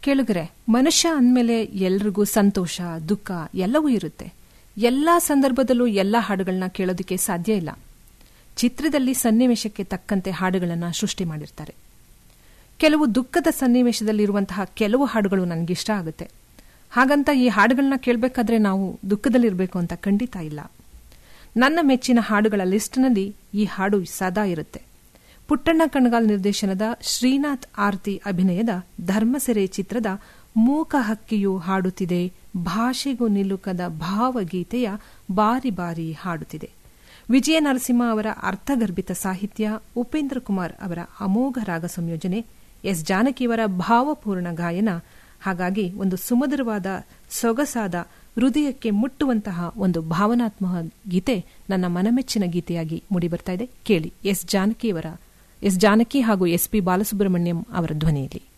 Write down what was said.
ಕೇಳುಗರೆ ಮನುಷ್ಯ ಅಂದಮೇಲೆ ಎಲ್ರಿಗೂ ಸಂತೋಷ ದುಃಖ ಎಲ್ಲವೂ ಇರುತ್ತೆ ಎಲ್ಲ ಸಂದರ್ಭದಲ್ಲೂ ಎಲ್ಲ ಹಾಡುಗಳನ್ನ ಕೇಳೋದಕ್ಕೆ ಸಾಧ್ಯ ಇಲ್ಲ ಚಿತ್ರದಲ್ಲಿ ಸನ್ನಿವೇಶಕ್ಕೆ ತಕ್ಕಂತೆ ಹಾಡುಗಳನ್ನು ಸೃಷ್ಟಿ ಮಾಡಿರ್ತಾರೆ ಕೆಲವು ದುಃಖದ ಸನ್ನಿವೇಶದಲ್ಲಿರುವಂತಹ ಕೆಲವು ಹಾಡುಗಳು ನನಗಿಷ್ಟ ಆಗುತ್ತೆ ಹಾಗಂತ ಈ ಹಾಡುಗಳನ್ನ ಕೇಳಬೇಕಾದ್ರೆ ನಾವು ದುಃಖದಲ್ಲಿರಬೇಕು ಅಂತ ಖಂಡಿತ ಇಲ್ಲ ನನ್ನ ಮೆಚ್ಚಿನ ಹಾಡುಗಳ ಲಿಸ್ಟ್ನಲ್ಲಿ ಈ ಹಾಡು ಸದಾ ಇರುತ್ತೆ ಪುಟ್ಟಣ್ಣ ಕಣಗಾಲ್ ನಿರ್ದೇಶನದ ಶ್ರೀನಾಥ್ ಆರ್ತಿ ಅಭಿನಯದ ಧರ್ಮಸೆರೆ ಚಿತ್ರದ ಮೂಕ ಹಕ್ಕಿಯು ಹಾಡುತ್ತಿದೆ ಭಾಷೆಗೂ ನಿಲುಕದ ಭಾವಗೀತೆಯ ಬಾರಿ ಬಾರಿ ಹಾಡುತ್ತಿದೆ ವಿಜಯ ನರಸಿಂಹ ಅವರ ಅರ್ಥಗರ್ಭಿತ ಸಾಹಿತ್ಯ ಉಪೇಂದ್ರ ಕುಮಾರ್ ಅವರ ಅಮೋಘ ರಾಗ ಸಂಯೋಜನೆ ಎಸ್ ಜಾನಕಿಯವರ ಭಾವಪೂರ್ಣ ಗಾಯನ ಹಾಗಾಗಿ ಒಂದು ಸುಮಧುರವಾದ ಸೊಗಸಾದ ಹೃದಯಕ್ಕೆ ಮುಟ್ಟುವಂತಹ ಒಂದು ಭಾವನಾತ್ಮಕ ಗೀತೆ ನನ್ನ ಮನಮೆಚ್ಚಿನ ಗೀತೆಯಾಗಿ ಮೂಡಿಬರ್ತಾ ಇದೆ ಕೇಳಿ ಎಸ್ ಜಾನಕಿಯವರ ಎಸ್ ಜಾನಕಿ ಹಾಗೂ ಎಸ್ ಪಿ ಬಾಲಸುಬ್ರಹ್ಮಣ್ಯಂ ಅವರ ಧ್ವನಿಯಲ್ಲಿ